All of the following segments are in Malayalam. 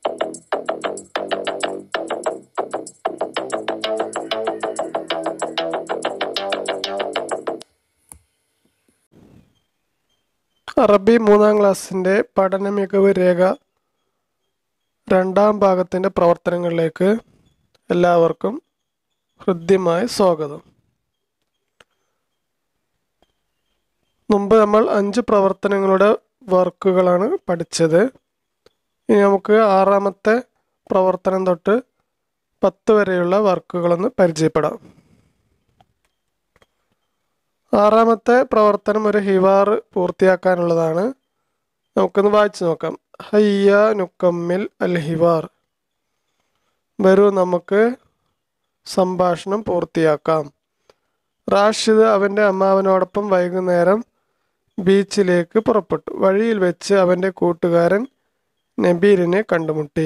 അറബി മൂന്നാം ക്ലാസ്സിൻ്റെ പഠന മികവ് രേഖ രണ്ടാം ഭാഗത്തിൻ്റെ പ്രവർത്തനങ്ങളിലേക്ക് എല്ലാവർക്കും ഹൃദ്യമായ സ്വാഗതം മുമ്പ് നമ്മൾ അഞ്ച് പ്രവർത്തനങ്ങളുടെ വർക്കുകളാണ് പഠിച്ചത് ഇനി നമുക്ക് ആറാമത്തെ പ്രവർത്തനം തൊട്ട് പത്ത് വരെയുള്ള വർക്കുകളൊന്ന് പരിചയപ്പെടാം ആറാമത്തെ പ്രവർത്തനം ഒരു ഹിവാർ പൂർത്തിയാക്കാനുള്ളതാണ് നമുക്കൊന്ന് വായിച്ചു നോക്കാം ഹയ്യ നുക്കമ്മിൽ അൽ ഹിവാർ വരൂ നമുക്ക് സംഭാഷണം പൂർത്തിയാക്കാം റാഷിദ് അവൻ്റെ അമ്മാവനോടൊപ്പം വൈകുന്നേരം ബീച്ചിലേക്ക് പുറപ്പെട്ടു വഴിയിൽ വെച്ച് അവൻ്റെ കൂട്ടുകാരൻ നബീലിനെ കണ്ടുമുട്ടി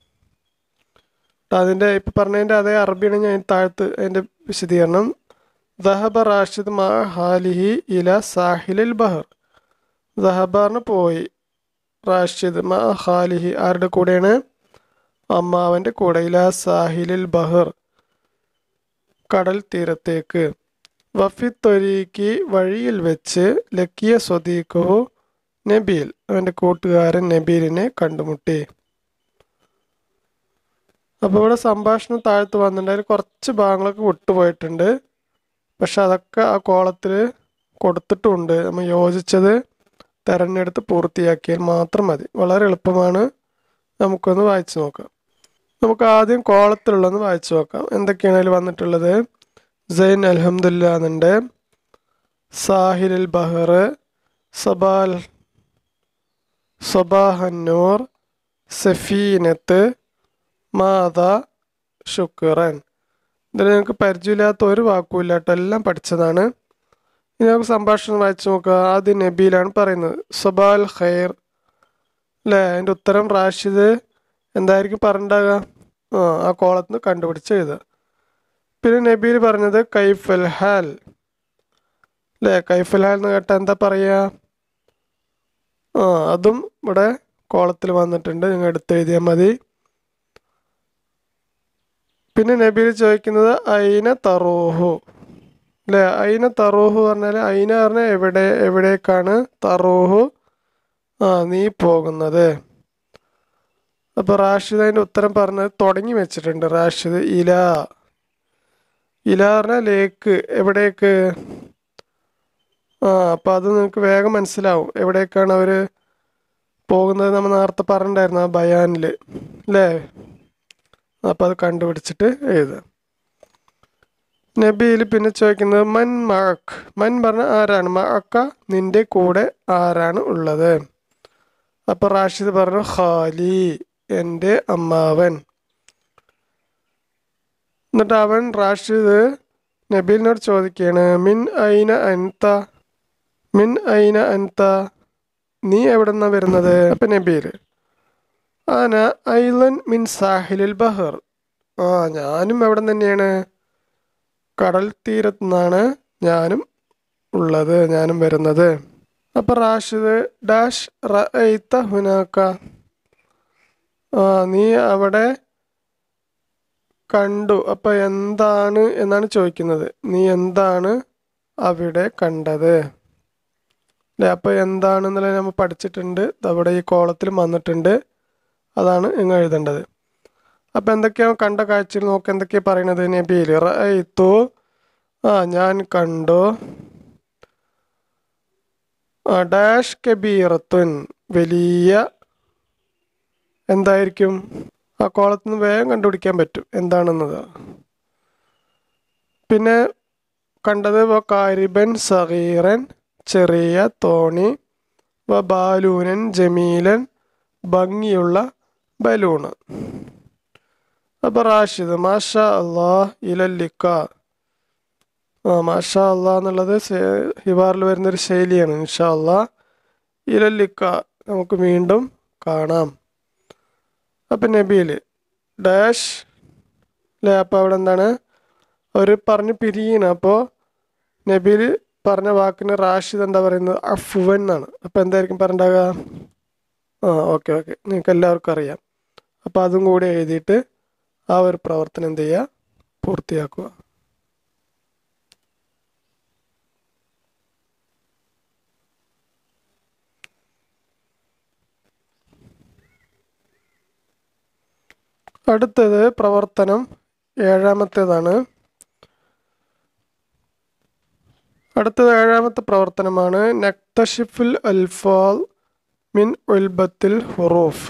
അതിൻ്റെ ഇപ്പം പറഞ്ഞതിൻ്റെ അതേ അറബിയാണ് ഞാൻ താഴത്ത് അതിൻ്റെ വിശദീകരണം ദഹബ റാഷിദ് മാ ഹാലിഹി ഇല സാഹിലിൽ ബഹർ ദഹബറിന് പോയി റാഷിദ് മാ ഹാലിഹി ആരുടെ കൂടെയാണ് അമ്മാവൻ്റെ കൂടെ ഇല സാഹിലിൽ ബഹർ കടൽ തീരത്തേക്ക് വഫി തൊരീക്ക് വഴിയിൽ വെച്ച് ലക്കിയ സ്വദീഖു നബീൽ അവൻ്റെ കൂട്ടുകാരൻ നബീലിനെ കണ്ടുമുട്ടി അപ്പോൾ ഇവിടെ സംഭാഷണം താഴ്ത്ത് വന്നിട്ടുണ്ട് അതിൽ കുറച്ച് ഭാഗങ്ങളൊക്കെ വിട്ടുപോയിട്ടുണ്ട് പക്ഷെ അതൊക്കെ ആ കോളത്തിൽ കൊടുത്തിട്ടുമുണ്ട് നമ്മൾ യോജിച്ചത് തിരഞ്ഞെടുത്ത് പൂർത്തിയാക്കിയാൽ മാത്രം മതി വളരെ എളുപ്പമാണ് നമുക്കൊന്ന് വായിച്ചു നോക്കാം നമുക്ക് ആദ്യം കോളത്തിലുള്ളതൊന്ന് വായിച്ചു നോക്കാം എന്തൊക്കെയാണ് അതിൽ വന്നിട്ടുള്ളത് സൈൻ അലഹമുല്ല എന്നുണ്ട് സാഹിൽ ബഹർ സബാൽ സബാഹന്നൂർ സഫീനത്ത് മാത ശുക്രൻ ഇതിൽ നിങ്ങൾക്ക് പരിചയമില്ലാത്ത ഒരു വാക്കുമില്ല കേട്ടോ എല്ലാം പഠിച്ചതാണ് ഇനി നമുക്ക് സംഭാഷണം വായിച്ചു നോക്കുക ആദ്യം നബീലാണ് പറയുന്നത് സബാൽ ഖൈർ അല്ലേ അതിൻ്റെ ഉത്തരം റാഷിദ് എന്തായിരിക്കും പറഞ്ഞിട്ടുണ്ടാകുക ആ ആ കോളത്തിൽ നിന്ന് കണ്ടുപിടിച്ച് എഴുതുക പിന്നെ നബീൽ പറഞ്ഞത് കൈഫൽ ഹാൽ അല്ലേ കൈഫൽ ഹാൽ എന്ന് കേട്ടാൽ എന്താ പറയുക ആ അതും ഇവിടെ കോളത്തിൽ വന്നിട്ടുണ്ട് നിങ്ങൾ എടുത്തെഴുതിയാൽ മതി പിന്നെ നബീൽ ചോദിക്കുന്നത് അയിന തറൂഹു അല്ലേ അയിന തറൂഹു പറഞ്ഞാൽ അയിന പറഞ്ഞാൽ എവിടെ എവിടേക്കാണ് തറൂഹു ആ നീ പോകുന്നത് അപ്പോൾ റാഷിദ് അതിൻ്റെ ഉത്തരം പറഞ്ഞത് തുടങ്ങി വെച്ചിട്ടുണ്ട് റാഷിദ് ഇല ഇല പറഞ്ഞാൽ ലേക്ക് എവിടേക്ക് ആ അപ്പോൾ അത് നിങ്ങൾക്ക് വേഗം മനസ്സിലാവും എവിടേക്കാണ് അവർ പോകുന്നത് നമ്മൾ നേരത്തെ പറഞ്ഞിട്ടുണ്ടായിരുന്നു ആ ബയാനിൽ അല്ലേ അപ്പോൾ അത് കണ്ടുപിടിച്ചിട്ട് എഴുതുക നബിയിൽ പിന്നെ ചോദിക്കുന്നത് മൻ മഴക്ക് മൻ പറഞ്ഞ ആരാണ് മഴക്ക നിന്റെ കൂടെ ആരാണ് ഉള്ളത് അപ്പോൾ റാഷിദ് പറഞ്ഞു ഖാലി എൻ്റെ അമ്മാവൻ എന്നിട്ട് അവൻ റാഷിദ് നബീലിനോട് ചോദിക്കുകയാണ് മിൻ ഐന അൻത മിൻ ഐന അൻത നീ എവിടെ നിന്നാണ് വരുന്നത് അപ്പം നബീൽ ആന ഐലൻ മിൻ സാഹിലിൽ ബഹർ ആ ഞാനും എവിടെ തന്നെയാണ് കടൽ തീരത്തു നിന്നാണ് ഞാനും ഉള്ളത് ഞാനും വരുന്നത് അപ്പൊ റാഷിദ് ഡാഷ് റഅയ്ത ഹുനാക്ക ആ നീ അവിടെ കണ്ടു അപ്പൊ എന്താണ് എന്നാണ് ചോദിക്കുന്നത് നീ എന്താണ് അവിടെ കണ്ടത് അല്ലേ അപ്പൊ എന്താണെന്നുള്ളത് നമ്മൾ പഠിച്ചിട്ടുണ്ട് അവിടെ ഈ കോളത്തിൽ വന്നിട്ടുണ്ട് അതാണ് നിങ്ങൾ എഴുതേണ്ടത് അപ്പം എന്തൊക്കെയാണ് കണ്ട കാഴ്ചയിൽ നോക്ക് എന്തൊക്കെയാണ് പറയണത് നബിയിൽ റഅയ്തു ആ ഞാൻ കണ്ടു ആ ഡാഷ് കബീറത്തുൻ വലിയ എന്തായിരിക്കും ആ കോളത്തിൽ നിന്ന് വേഗം കണ്ടുപിടിക്കാൻ പറ്റും എന്താണെന്നത് പിന്നെ കണ്ടത് വ കാരിബൻ സഗീറൻ ചെറിയ തോണി വ ബാലൂനൻ ജമീലൻ ഭംഗിയുള്ള ബലൂണ് അപ്പോൾ റാഷിദ് മാഷാ അള്ളാ ഇലല്ലിക്ക ആ മാഷാ അള്ളാ എന്നുള്ളത് ഹിവാറിൽ വരുന്നൊരു ശൈലിയാണ് ഇൻഷാ അള്ളാ ഇലല്ലിക്ക നമുക്ക് വീണ്ടും കാണാം അപ്പം നബീൽ ഡാഷ് അല്ലേ അപ്പോൾ അവിടെ എന്താണ് അവർ പറഞ്ഞ് പിരിയണം അപ്പോൾ നബീൽ പറഞ്ഞ വാക്കിന് റാഷിദ് എന്താ പറയുന്നത് അഫുവൻ എന്നാണ് അപ്പോൾ എന്തായിരിക്കും പറഞ്ഞിട്ടുണ്ടാകുക ആ ഓക്കെ ഓക്കെ നിങ്ങൾക്ക് എല്ലാവർക്കും അറിയാം അപ്പോൾ അതും കൂടി എഴുതിയിട്ട് ആ ഒരു പ്രവർത്തനം എന്ത് ചെയ്യുക പൂർത്തിയാക്കുക അടുത്തത് പ്രവർത്തനം ഏഴാമത്തേതാണ് അടുത്തത് ഏഴാമത്തെ പ്രവർത്തനമാണ് നക്തഷിഫുൽ അൽഫാൽ മിൻ ഉൽബത്തിൽ ഹുറൂഫ്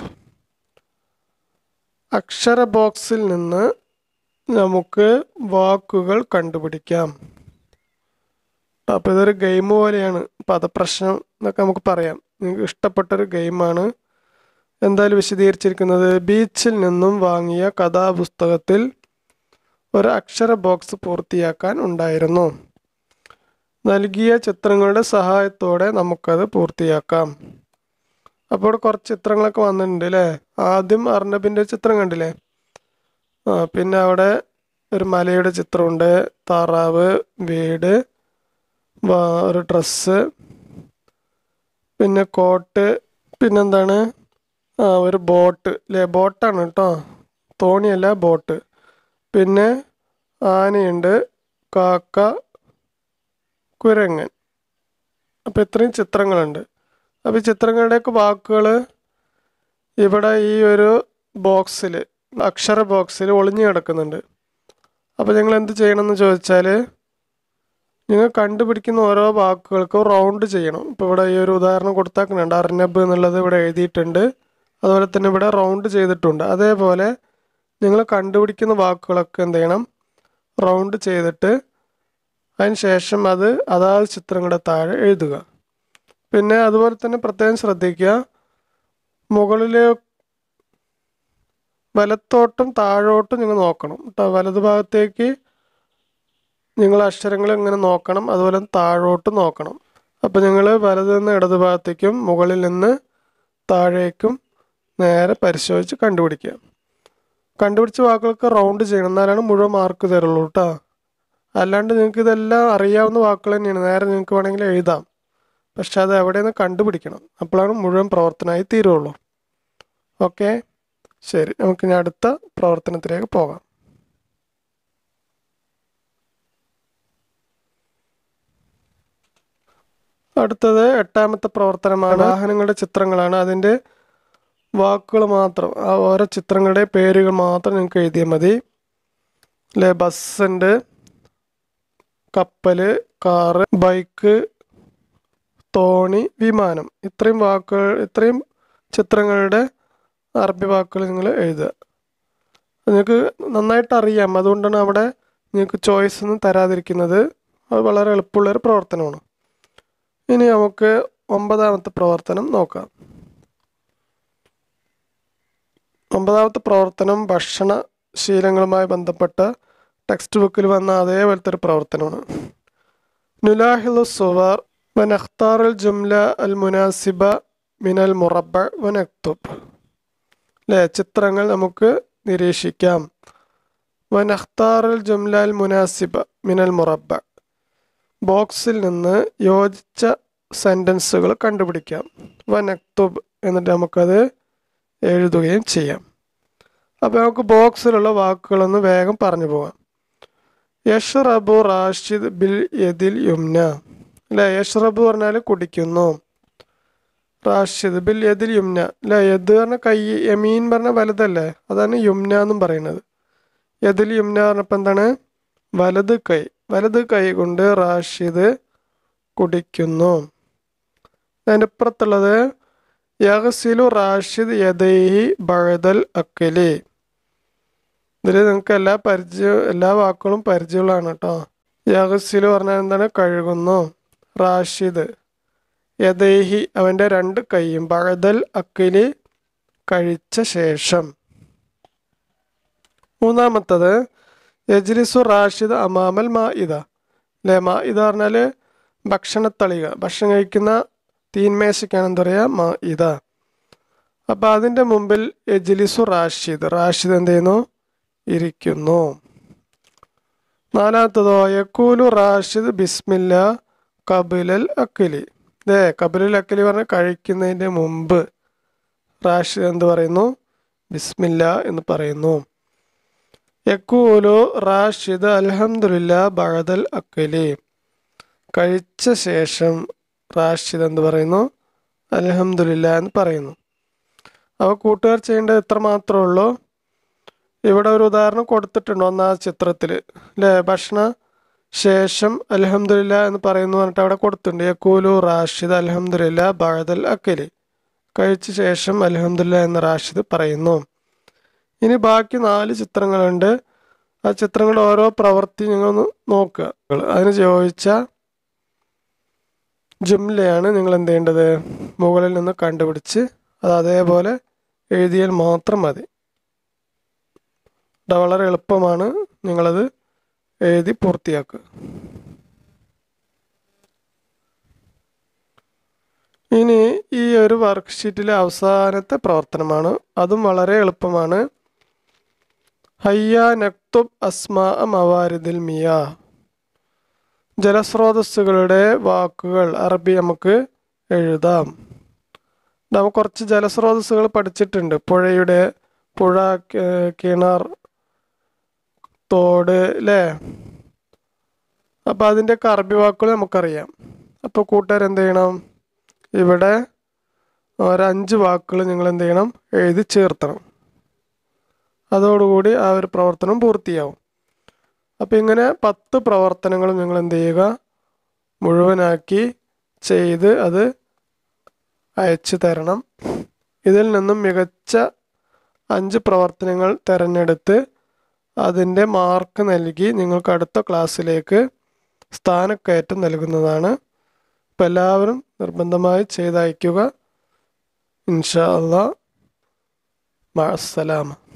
അക്ഷര ബോക്സിൽ നിന്ന് നമുക്ക് വാക്കുകൾ കണ്ടുപിടിക്കാം അപ്പോൾ ഇതൊരു ഗെയിം പോലെയാണ് പദപ്രശ്നം എന്നൊക്കെ നമുക്ക് പറയാം നിങ്ങൾക്ക് ഇഷ്ടപ്പെട്ടൊരു ഗെയിമാണ് എന്തായാലും വിശദീകരിച്ചിരിക്കുന്നത് ബീച്ചിൽ നിന്നും വാങ്ങിയ കഥാപുസ്തകത്തിൽ ഒരു അക്ഷര ബോക്സ് പൂർത്തിയാക്കാൻ ഉണ്ടായിരുന്നു നൽകിയ ചിത്രങ്ങളുടെ സഹായത്തോടെ നമുക്കത് പൂർത്തിയാക്കാം അപ്പോൾ കുറച്ച് ചിത്രങ്ങളൊക്കെ വന്നിട്ടുണ്ട് അല്ലേ ആദ്യം അർണബിൻ്റെ ചിത്രം കണ്ടില്ലേ ആ പിന്നെ അവിടെ ഒരു മലയുടെ ചിത്രമുണ്ട് താറാവ് വീട് വാ- ഒരു ഡ്രസ്സ് പിന്നെ കോട്ട് പിന്നെന്താണ് ആ ഒരു ബോട്ട് അല്ലേ ബോട്ടാണ് കേട്ടോ തോണിയല്ല ബോട്ട് പിന്നെ ആനയുണ്ട് കാക്ക കുരങ്ങൻ അപ്പോൾ ഇത്രയും ചിത്രങ്ങളുണ്ട് അപ്പോൾ ഈ ചിത്രങ്ങളുടെയൊക്കെ വാക്കുകൾ ഇവിടെ ഈ ഒരു ബോക്സിൽ അക്ഷര ബോക്സിൽ ഒളിഞ്ഞു കിടക്കുന്നുണ്ട് അപ്പോൾ നിങ്ങൾ എന്ത് ചെയ്യണമെന്ന് ചോദിച്ചാൽ നിങ്ങൾ കണ്ടുപിടിക്കുന്ന ഓരോ വാക്കുകൾക്കും റൗണ്ട് ചെയ്യണം ഇപ്പോൾ ഇവിടെ ഈ ഒരു ഉദാഹരണം കൊടുത്താക്കുന്നുണ്ട് അർനബ് എന്നുള്ളത് ഇവിടെ എഴുതിയിട്ടുണ്ട് അതുപോലെ തന്നെ ഇവിടെ റൗണ്ട് ചെയ്തിട്ടുണ്ട് അതേപോലെ നിങ്ങൾ കണ്ടുപിടിക്കുന്ന വാക്കുകളൊക്കെ എന്ത് ചെയ്യണം റൗണ്ട് ചെയ്തിട്ട് അതിന് ശേഷം അത് അതാത് ചിത്രങ്ങളുടെ താഴെ എഴുതുക പിന്നെ അതുപോലെ തന്നെ പ്രത്യേകം ശ്രദ്ധിക്കുക മുകളിലെ വലത്തോട്ടും താഴോട്ടും നിങ്ങൾ നോക്കണം കേട്ടോ വലതു ഭാഗത്തേക്ക് നിങ്ങൾ അക്ഷരങ്ങൾ ഇങ്ങനെ നോക്കണം അതുപോലെ താഴോട്ട് നോക്കണം അപ്പോൾ നിങ്ങൾ വലത് നിന്ന് ഇടത് ഭാഗത്തേക്കും മുകളിൽ നിന്ന് താഴേക്കും നേരെ പരിശോധിച്ച് കണ്ടുപിടിക്കുക കണ്ടുപിടിച്ച വാക്കുകൾക്ക് റൗണ്ട് ചെയ്യണം എന്നാലാണ് മുഴുവൻ മാർക്ക് തരുള്ളൂ കേട്ടോ അല്ലാണ്ട് നിങ്ങൾക്ക് ഇതെല്ലാം അറിയാവുന്ന വാക്കുകൾ തന്നെയാണ് നേരെ നിങ്ങൾക്ക് വേണമെങ്കിൽ എഴുതാം പക്ഷെ അത് എവിടെയെന്ന് കണ്ടുപിടിക്കണം അപ്പോഴാണ് മുഴുവൻ പ്രവർത്തനമായി തീരുള്ളൂ ഓക്കെ ശരി നമുക്ക് ഇനി അടുത്ത പ്രവർത്തനത്തിലേക്ക് പോകാം അടുത്തത് എട്ടാമത്തെ പ്രവർത്തനമാണ് വാഹനങ്ങളുടെ ചിത്രങ്ങളാണ് അതിൻ്റെ വാക്കുകൾ മാത്രം ആ ഓരോ ചിത്രങ്ങളുടെ പേരുകൾ മാത്രം നിങ്ങൾക്ക് എഴുതിയാൽ മതി അല്ലേ ബസ്സുണ്ട് കപ്പൽ കാറ് ബൈക്ക് തോണി വിമാനം ഇത്രയും വാക്കുകൾ ഇത്രയും ചിത്രങ്ങളുടെ അറബി വാക്കുകൾ നിങ്ങൾ എഴുതുക നിങ്ങൾക്ക് നന്നായിട്ട് അറിയാം അതുകൊണ്ടാണ് അവിടെ നിങ്ങൾക്ക് ചോയ്സ് ഒന്നും തരാതിരിക്കുന്നത് അത് വളരെ എളുപ്പമുള്ളൊരു പ്രവർത്തനമാണ് ഇനി നമുക്ക് ഒമ്പതാമത്തെ പ്രവർത്തനം നോക്കാം ഒമ്പതാമത്തെ പ്രവർത്തനം ഭക്ഷണ ശീലങ്ങളുമായി ബന്ധപ്പെട്ട ടെക്സ്റ്റ് ബുക്കിൽ വന്ന അതേപോലത്തെ ഒരു പ്രവർത്തനമാണ് നുലാഹിലു സുവർ വനഖ്താർ അൽ ജുംല അൽ മുനാസിബ മിനൽ മുറബ വനക്തുബ് അല്ലേ ചിത്രങ്ങൾ നമുക്ക് നിരീക്ഷിക്കാം വനഖ്താർ അൽ ജുംല അൽ മുനാസിബ മിനൽ മുറബ ബോക്സിൽ നിന്ന് യോജിച്ച സെൻറ്റൻസുകൾ കണ്ടുപിടിക്കാം വനക്തുബ് എന്നിട്ട് നമുക്കത് എഴുതുകയും ചെയ്യാം അപ്പോൾ നമുക്ക് ബോക്സിലുള്ള വാക്കുകളൊന്ന് വേഗം പറഞ്ഞു പോകാം യഷ്റബു റാഷിദ് ബിൽ യദിൽ യുംന അല്ലേ യഷ്റബു പറഞ്ഞാൽ കുടിക്കുന്നു റാഷിദ് ബിൽ യദിൽ യുംന അല്ലേ യദ് പറഞ്ഞ കൈ യമീൻ പറഞ്ഞ വലതല്ലേ അതാണ് യുംന എന്നും പറയുന്നത് യദിൽ യുംന പറഞ്ഞപ്പോൾ എന്താണ് വലത് കൈ വലത് കൈ കൊണ്ട് റാഷിദ് കുടിക്കുന്നു അതിൻ്റെ അപ്പുറത്തുള്ളത് യഹസിലു റാഷിദ് യദൈഹി ബഴദൽ അക്കലി ഇതിൽ നിങ്ങൾക്ക് എല്ലാ പരിചയം എല്ലാ വാക്കുകളും പരിചയമുള്ളതാണ് കേട്ടോ യഹസിലു പറഞ്ഞാൽ എന്താണ് കഴുകുന്നു റാഷിദ് യദൈഹി അവൻ്റെ രണ്ട് കൈയും ബഴദൽ അക്കലി കഴിച്ച ശേഷം മൂന്നാമത്തത് യജ്ലിസു റാഷിദ് അമാമൽ മാ ഇത അല്ലേ മാ ഇത പറഞ്ഞാൽ ഭക്ഷണത്തളിക ഭക്ഷണം കഴിക്കുന്ന തീന്മേശയ്ക്കാണ് എന്താ പറയുക മാ ഇത അപ്പോൾ അതിൻ്റെ മുമ്പിൽ യജ്ലിസു റാഷിദ് റാഷിദ് എന്ത് ചെയ്യുന്നു ഇരിക്കുന്നു നാലാമത്തതോ യക്കൂലു റാഷിദ് ബിസ്മില്ല കബിലൽ അക്കലി ഇതേ കബിലൽ അക്കലി പറഞ്ഞ കഴിക്കുന്നതിൻ്റെ മുമ്പ് റാഷിദ് എന്ത് പറയുന്നു ബിസ്മില്ല എന്ന് പറയുന്നു യക്കൂലു റാഷിദ് അൽഹംദുലില്ല ബഴദൽ അക്കലി കഴിച്ച ശേഷം റാഷിദ് എന്ത് പറയുന്നു അൽഹംദുലില്ല എന്ന് പറയുന്നു അപ്പോൾ കൂട്ടുകാർ ചെയ്യേണ്ടത് ഇത്ര മാത്രമേ ഉള്ളൂ ഇവിടെ ഒരു ഉദാഹരണം കൊടുത്തിട്ടുണ്ട് ഒന്നാം ചിത്രത്തിൽ അല്ലേ ഭക്ഷണ ശേഷം അൽഹംദുലില്ല എന്ന് പറയുന്നു പറഞ്ഞിട്ട് അവിടെ കൊടുത്തിട്ടുണ്ട് യക്കൂലു റാഷിദ് അൽഹംദുലില്ല ബഴദൽ അക്കലി കഴിച്ച ശേഷം അൽഹംദുലില്ല എന്ന് റാഷിദ് പറയുന്നു ഇനി ബാക്കി നാല് ചിത്രങ്ങളുണ്ട് ആ ചിത്രങ്ങളുടെ ഓരോ പ്രവൃത്തി നിങ്ങളൊന്ന് നോക്കുക അതിന് ചോദിച്ച ജുംലയാണ് നിങ്ങൾ എന്ത് ചെയ്യേണ്ടത് മുകളിൽ നിന്ന് കണ്ടുപിടിച്ച് അത് അതേപോലെ എഴുതിയാൽ മാത്രം മതി ഇത് വളരെ എളുപ്പമാണ് നിങ്ങളത് എഴുതി പൂർത്തിയാക്കുക ഇനി ഈ ഒരു വർക്ക്ഷീറ്റിലെ അവസാനത്തെ പ്രവർത്തനമാണ് അതും വളരെ എളുപ്പമാണ് ഹയ്യ നക്തുബ് അസ്മാ മവാരിദിൽ മിയ ജലസ്രോതസ്സുകളുടെ വാക്കുകൾ അറബി നമുക്ക് എഴുതാം നമുക്ക് കുറച്ച് ജലസ്രോതസ്സുകൾ പഠിച്ചിട്ടുണ്ട് പുഴയുടെ പുഴ കി- കിണർ തോട് അല്ലേ അപ്പോൾ അതിൻ്റെയൊക്കെ അറബി വാക്കുകൾ നമുക്കറിയാം അപ്പോൾ കൂട്ടുകാർ എന്ത് ചെയ്യണം ഇവിടെ ഒരഞ്ച് വാക്കുകൾ നിങ്ങൾ എന്ത് ചെയ്യണം എഴുതി ചേർത്തണം അതോടുകൂടി ആ ഒരു പ്രവർത്തനം പൂർത്തിയാവും അപ്പോൾ ഇങ്ങനെ പത്ത് പ്രവർത്തനങ്ങളും നിങ്ങൾ എന്ത് ചെയ്യുക മുഴുവനാക്കി ചെയ്ത് അത് അയച്ചു തരണം ഇതിൽ നിന്നും മികച്ച അഞ്ച് പ്രവർത്തനങ്ങൾ തിരഞ്ഞെടുത്ത് അതിൻ്റെ മാർക്ക് നൽകി നിങ്ങൾക്ക് അടുത്ത ക്ലാസ്സിലേക്ക് സ്ഥാനക്കയറ്റം നൽകുന്നതാണ് അപ്പോൾ എല്ലാവരും നിർബന്ധമായി ചെയ്തയക്കുക ഇൻഷാ അള്ളാ മഅസ്സലാമ